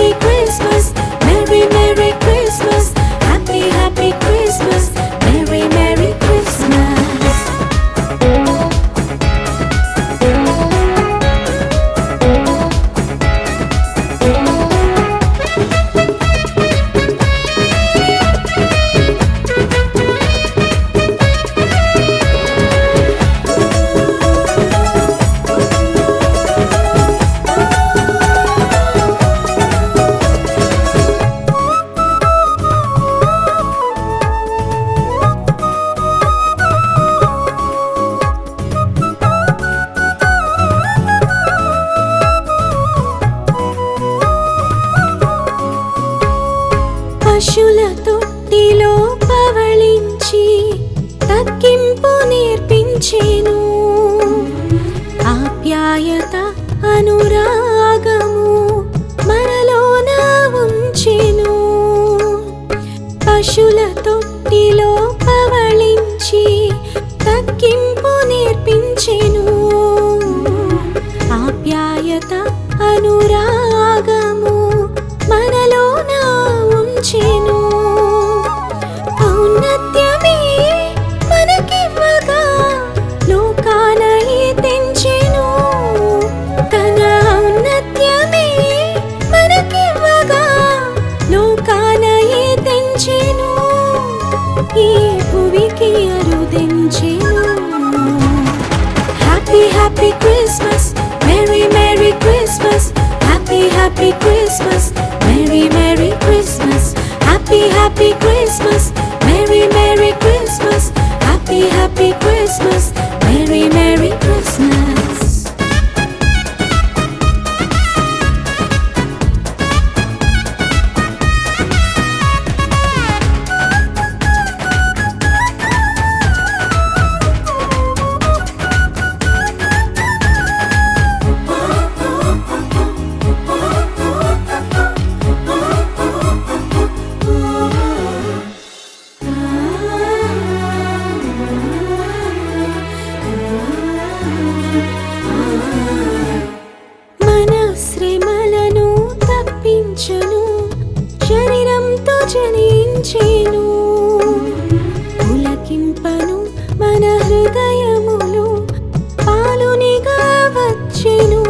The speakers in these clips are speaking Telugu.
happy Christmas. Merry, Merry Christmas. Happy, happy Christmas. Merry, Merry Christmas. పశుల తొట్టిలో పవళించి తగ్గింపు నేర్పించేను ఆప్యాయత అనురాగము మనలోన ఉంచెను పశుల తొట్టిలో పవళించి తగ్గింపు నేర్పించెను ఆప్యాయత అనురాగము మనలోన ఉంచెను ఔన్నత్యమే మనకివ్వగా లోకాన తెంచెను తన ఔన్నత్యమే మనకివ్వగా లోకాన తెంచెను ఈ భువికి అరుదించెను Happy, happy Christmas. Merry, Merry Christmas. Happy, happy Christmas. Merry, Merry Christmas. Happy, happy Christmas. Merry, Merry Christmas. Happy, happy Christmas. Merry, Merry Christmas. మన శ్రమలను తప్పించను శరీరంతో జనించేను పులకింపను మన హృదయములు పాలునిగా వచ్చెను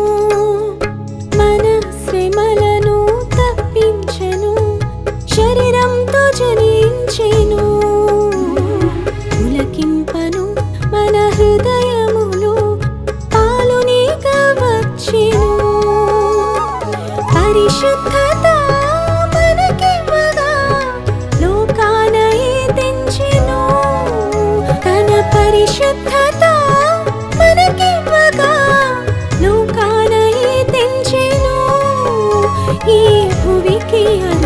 మన శ్రమలను తప్పించను శరీరంతో జనించెను పులకింపను మన హృదయములు పాలునిగా వచ్చెను పరిశుద్ధత మనకివ్వగా లోకాన తెంచెను తన పరిశుద్ధత మనకివ్వగా లోకాన తెంచెను ఈ భువికి అరు